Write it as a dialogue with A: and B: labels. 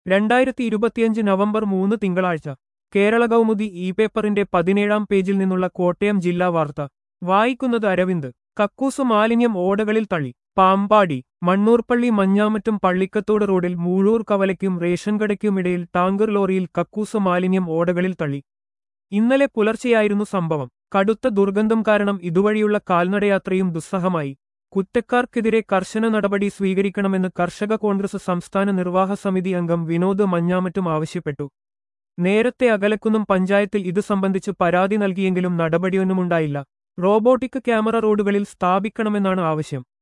A: രണ്ടായിരത്തി ഇരുപത്തിയഞ്ച് നവംബർ മൂന്ന് തിങ്കളാഴ്ച കേരള കൗമുദി ഇ പേപ്പറിന്റെ പതിനേഴാം പേജിൽ നിന്നുള്ള കോട്ടയം ജില്ലാ വാർത്ത വായിക്കുന്നത് അരവിന്ദ് കക്കൂസ് മാലിന്യം ഓടകളിൽ തള്ളി പാമ്പാടി മണ്ണൂർപ്പള്ളി മഞ്ഞാമറ്റും പള്ളിക്കത്തോട് റോഡിൽ മൂഴൂർ കവലയ്ക്കും റേഷൻ കടയ്ക്കുമിടയിൽ ടാങ്കർ ലോറിയിൽ കക്കൂസ് മാലിന്യം ഓടകളിൽ തള്ളി ഇന്നലെ പുലർച്ചെയായിരുന്നു സംഭവം കടുത്ത ദുർഗന്ധം കാരണം ഇതുവഴിയുള്ള കാൽനടയാത്രയും ദുസ്സഹമായി കുറ്റക്കാർക്കെതിരെ കർശന നടപടി സ്വീകരിക്കണമെന്ന് കർഷക കോൺഗ്രസ് സംസ്ഥാന നിർവാഹ സമിതി അംഗം വിനോദ് മഞ്ഞാമറ്റും ആവശ്യപ്പെട്ടു നേരത്തെ അകലക്കുന്നും പഞ്ചായത്തിൽ ഇതു സംബന്ധിച്ച് പരാതി നൽകിയെങ്കിലും നടപടിയൊന്നുമുണ്ടായില്ല റോബോട്ടിക് ക്യാമറ റോഡുകളിൽ സ്ഥാപിക്കണമെന്നാണ് ആവശ്യം